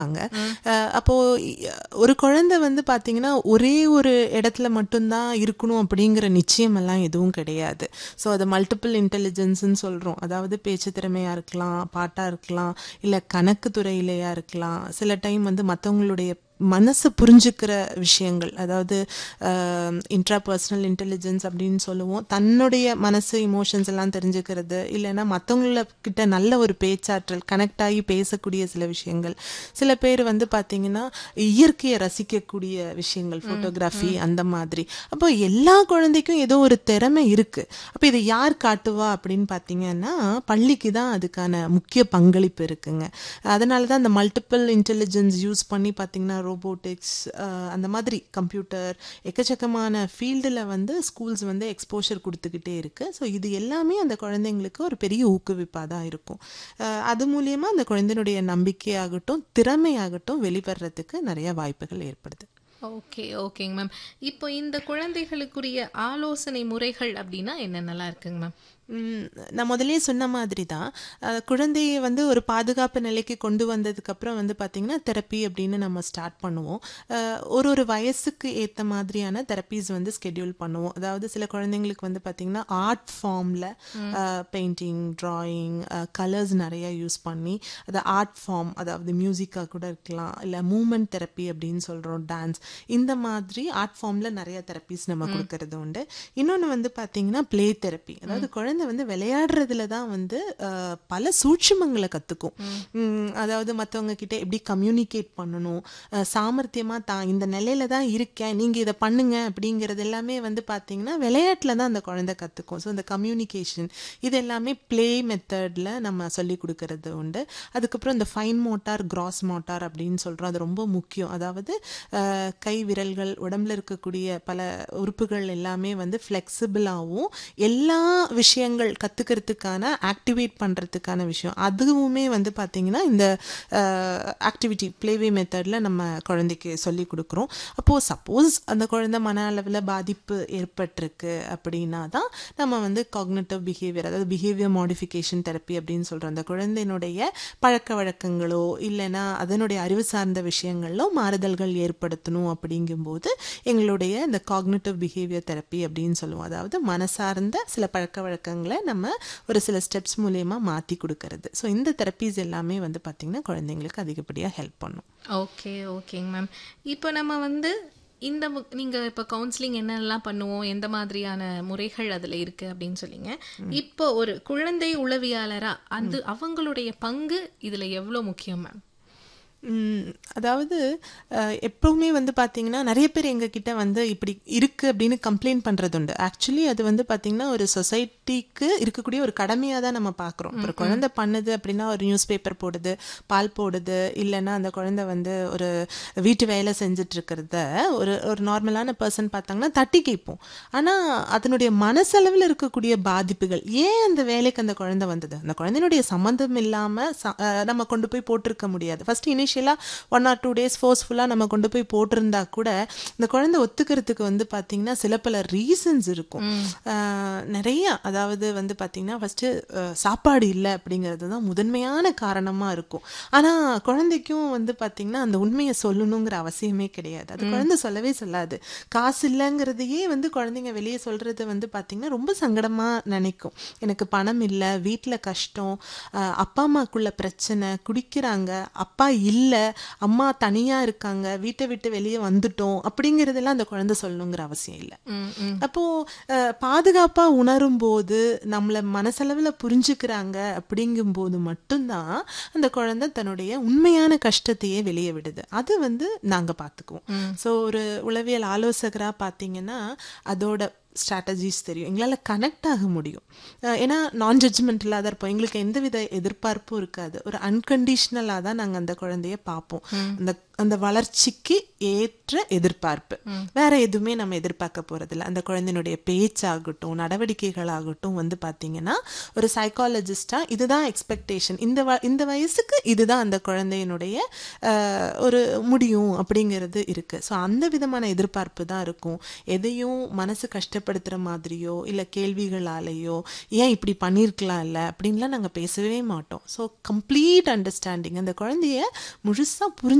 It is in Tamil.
அங்க அஹ் அப்போ இ- ஒரு குழந்தை வந்து பாத்தீங்கன்னா ஒரே ஒரு இடத்துல மட்டும்தான் இருக்கணும் அப்படிங்கிற நிச்சயம் எல்லாம் எதுவும் கிடையாது ஸோ அது மல்டிபிள் இன்டெலிஜென்ஸ்னு சொல்றோம் அதாவது பேச்சு திறமையா இருக்கலாம் பாட்டா இருக்கலாம் இல்ல கணக்கு துறையிலையா இருக்கலாம் சில டைம் வந்து மற்றவங்களுடைய மனசை புரிஞ்சுக்கிற விஷயங்கள் அதாவது இன்ட்ரா பர்சனல் இன்டெலிஜென்ஸ் அப்படின்னு சொல்லுவோம் தன்னுடைய மனசு இமோஷன்ஸ் எல்லாம் தெரிஞ்சுக்கிறது இல்லைன்னா மற்றவங்கள கிட்ட நல்ல ஒரு பேச்சாற்றல் கனெக்ட் ஆகி பேசக்கூடிய சில விஷயங்கள் சில பேர் வந்து பார்த்தீங்கன்னா இயற்கையை ரசிக்கக்கூடிய விஷயங்கள் ஃபோட்டோகிராஃபி அந்த மாதிரி அப்போ எல்லா குழந்தைக்கும் ஏதோ ஒரு திறமை இருக்கு அப்போ இதை யார் காட்டுவா அப்படின்னு பார்த்தீங்கன்னா பள்ளிக்கு தான் அதுக்கான முக்கிய பங்களிப்பு இருக்குங்க அதனால தான் அந்த மல்டிபிள் இன்டெலிஜென்ஸ் யூஸ் பண்ணி பார்த்தீங்கன்னா ரோபோட்டிக்ஸ் அந்த மாதிரி கம்ப்யூட்டர் எக்கச்சக்கமான ஃபீல்டில் வந்து ஸ்கூல்ஸ் வந்து எக்ஸ்போஷர் கொடுத்துக்கிட்டே இருக்கு ஸோ இது எல்லாமே அந்த குழந்தைங்களுக்கு ஒரு பெரிய ஊக்குவிப்பாக தான் இருக்கும் அஹ் அது மூலியமா அந்த குழந்தையினுடைய நம்பிக்கையாகட்டும் திறமையாகட்டும் வெளிவரத்துக்கு நிறைய வாய்ப்புகள் ஏற்படுது ஓகே ஓகேங்க மேம் இப்போ இந்த குழந்தைகளுக்குரிய ஆலோசனை முறைகள் அப்படின்னா என்னென்னலாம் இருக்குங்க மேம் ம், நான் முதல்லயே சொன்ன மாதிரி தான் அஹ், குழந்தையை வந்து ஒரு பாதுகாப்பு நிலைக்கு கொண்டு வந்ததுக்கு அப்புறம் வந்து பாத்தீங்கன்னா தெரப்பி அப்படின்னு நம்ம ஸ்டார்ட் பண்ணுவோம் அஹ், ஒரு ஒரு வயசுக்கு ஏத்த மாதிரியான தெரப்பீஸ் வந்து ஸ்கெடியூல் பண்ணுவோம் அதாவது சில குழந்தைங்களுக்கு வந்து பாத்தீங்கன்னா ஆர்ட் ஃபார்ம்ல பெயிண்டிங் டிராயிங் கலர்ஸ் நிறைய யூஸ் பண்ணி அது ஆர்ட் ஃபார்ம் அதாவது மியூசிக்காக கூட இருக்கலாம் இல்ல மூமெண்ட் தெரப்பி அப்படின்னு சொல்றோம் டான்ஸ் இந்த மாதிரி ஆர்ட் ஃபார்ம்ல நிறைய தெரப்பீஸ் நம்ம கொடுக்கறது உண்டு இன்னொன்னு வந்து பாத்தீங்கன்னா ப்ளே தெரப்பி அதாவது குழந்தை வந்து விளையாடுறதுல தான் வந்து அஹ், பல சூட்சுமங்களை கத்துக்கும் உம், அதாவது மத்தவங்க கிட்ட எப்படி கம்யூனிகேட் பண்ணணும் அஹ், சாமர்த்தியமா தான் இந்த நிலையில தான் இருக்கேன் நீங்க இதை பண்ணுங்க அப்படிங்கிறது எல்லாமே வந்து பாத்தீங்கன்னா விளையாட்டுல தான் அந்த குழந்தை கத்துக்கும் ஸோ இந்த கம்யூனிகேஷன் இது எல்லாமே ப்ளே மெத்தட்ல நம்ம சொல்லி கொடுக்கறது உண்டு அதுக்கப்புறம் இந்த ஃபைன் மோட்டார் கிராஸ் மோட்டார் அப்படின்னு சொல்றோம் அது ரொம்ப முக்கியம் அதாவது அஹ், கை விரல்கள் உடம்புல இருக்கக்கூடிய பல உறுப்புகள் எல்லாமே வந்து ஃப்ளெக்சிபிளாகவும் எல்லா விஷயங்கள் கத்துக்கிறதுக்கான ஆக்டிவேட் பண்றதுக்கான விஷயம் அதுவுமே வந்து பாத்தீங்கன்னா இந்த ஆக்டிவிட்டி ப்ளேவே மெத்தட்ல நம்ம குழந்தைக்கு சொல்லி கொடுக்குறோம் அப்போ சப்போஸ் அந்த குழந்தை மன அளவில் பாதிப்பு ஏற்பட்டிருக்கு அப்படின்னா தான் நம்ம வந்து காக்னேட்டிவ் பிஹேவியர் அதாவது பிஹேவியர் மாடிஃபிகேஷன் தெரப்பி அப்படின்னு சொல்றோம் அந்த குழந்தையினுடைய பழக்க வழக்கங்களோ இல்லைன்னா அதனுடைய அறிவு சார்ந்த விஷயங்களோ மாறுதல்கள் ஏற்படுத்தணும் அப்படிங்கும்போது எங்களுடைய இந்த காக்னேட்டிவ் பிஹேவியர் தெரப்பி அப்படின்னு சொல்லுவோம் அதாவது மனசார்ந்த சில பழக்க வழக்கங்களை நம்ம ஒரு சில ஸ்டெப்ஸ் மூலயமா மாற்றி கொடுக்கறது ஸோ இந்த தெரப்பீஸ் எல்லாமே வந்து பார்த்திங்கன்னா குழந்தைங்களுக்கு அதிகப்படியாக ஹெல்ப் பண்ணும் ஓகே ஓகேங்க மேம் இப்போ நம்ம வந்து இந்த மு- நீங்க இப்போ கவுன்சிலிங் என்னெல்லாம் பண்ணுவோம் எந்த மாதிரியான முறைகள் அதுல இருக்கு அப்படின்னு சொன்னீங்க இப்போ ஒரு குழந்தை உளவியாளரா அந்த அவங்களுடைய பங்கு இதுல எவ்வளவு முக்கியம் மேம் ம், அதாவது அஹ், எப்பவுமே வந்து பாத்தீங்கன்னா நிறைய பேர் எங்ககிட்ட வந்து இப்படி இருக்கு அப்படின்னு கம்ப்ளைண்ட் பண்றது உண்டு ஆக்சுவலி அது வந்து பாத்தீங்கன்னா ஒரு சொசைட்டிக்கு இருக்கக்கூடிய ஒரு கடமையா தான் நம்ம பாக்குறோம் ஒரு குழந்தை பண்ணுது அப்படின்னா ஒரு நியூஸ் பேப்பர் போடுது பால் போடுது இல்லைன்னா அந்த குழந்தை வந்து ஒரு வீட்டு வேலை செஞ்சுட்டு இருக்கிறத ஒரு ஒரு நார்மலான பர்சன் பார்த்தாங்கன்னா தட்டி கேட்போம் ஆனா அதனுடைய மனசளவில் இருக்கக்கூடிய பாதிப்புகள் ஏன் அந்த வேலைக்கு அந்த குழந்தை வந்தது அந்த குழந்தையினுடைய சம்மந்தம் இல்லாம ச- அஹ் நம்ம கொண்டு போய் போட்டிருக்க முடியாது ஃபர்ஸ்ட் இனிஷியலா ஒன் ஆர் டூ டேஸ் ஃபோர்ஸ்ஃபுல்லா நம்ம கொண்டு போய் போட்டிருந்தா கூட இந்த குழந்தை ஒத்துக்கிறதுக்கு வந்து பாத்தீங்கன்னா சில பல ரீசன்ஸ் இருக்கும் அஹ் நிறைய அதாவது வந்து பாத்தீங்கன்னா ஃபர்ஸ்ட் சாப்பாடு இல்லை அப்படிங்கிறது தான் முதன்மையான காரணமா இருக்கும் ஆனா குழந்தைக்கும் வந்து பாத்தீங்கன்னா அந்த உண்மையை சொல்லணுங்கிற அவசியமே கிடையாது அது குழந்தை சொல்லவே சொல்லாது காசு இல்லைங்கிறதையே வந்து குழந்தைங்க வெளியே சொல்றது வந்து பாத்தீங்கன்னா ரொம்ப சங்கடமா நினைக்கும் எனக்கு பணம் இல்லை வீட்ல கஷ்டம் அஹ் அப்பா அம்மாக்குள்ள பிரச்சனை குடிக்கிறாங்க அப்பா இல்ல அம்மா தனியா இருக்காங்க வீட்டை விட்டு வெளியே வந்துட்டோம் அப்படிங்கறதெல்லாம் அந்த குழந்தை சொல்லணுங்கிற அவசியம் இல்லை ம், ம். அப்போ அஹ், பாதுகாப்பா உணரும் போது நம்மள மனசளவுல புரிஞ்சுக்கிறாங்க அப்படிங்கும்போது மட்டும்தான் அந்த குழந்தை தன்னுடைய உண்மையான கஷ்டத்தையே வெளியே விடுது அது வந்து நாங்க பாத்துக்குவோம் சோ ஒரு உளவியல் ஆலோசகரா பாத்தீங்கன்னா அதோட ஸ்ட்ராட்டஜிஸ் தெரியும் எங்களால் கனெக்ட் ஆக முடியும் அஹ் ஏன்னா நான் ஜட்ஜ்மெண்டலாக தான் இருப்போம் எங்களுக்கு எந்தவித எதிர்பார்ப்பும் இருக்காது ஒரு அன்கண்டிஷ்னலாக தான் நாங்கள் அந்த குழந்தைய பார்ப்போம் அந்த அந்த வளர்ச்சிக்கு ஏற்ற எதிர்பார்ப்பு வேற எதுவுமே நம்ம எதிர்பார்க்க போறதில்ல அந்த குழந்தையினுடைய பேச்சாகட்டும் நடவடிக்கைகளாகட்டும் வந்து பாத்தீங்கன்னா ஒரு சைக்காலஜிஸ்டா இதுதான் எக்ஸ்பெக்டேஷன் இந்த வ- இந்த வயசுக்கு இதுதான் அந்த குழந்தையினுடைய அஹ், ஒரு முடியும் அப்படிங்கிறது இருக்கு ஸோ அந்த விதமான எதிர்பார்ப்பு தான் இருக்கும் எதையும் மனசு கஷ்டப்படுத்துற மாதிரியோ இல்லை கேள்விகளாலேயோ ஏன் இப்படி பண்ணியிருக்கலாம் இல்லை அப்படின்லாம் நாங்கள் பேசவே மாட்டோம் ஸோ கம்ப்ளீட் அண்டர்ஸ்டாண்டிங் அந்த குழந்தைய முழுசா புரிஞ்சு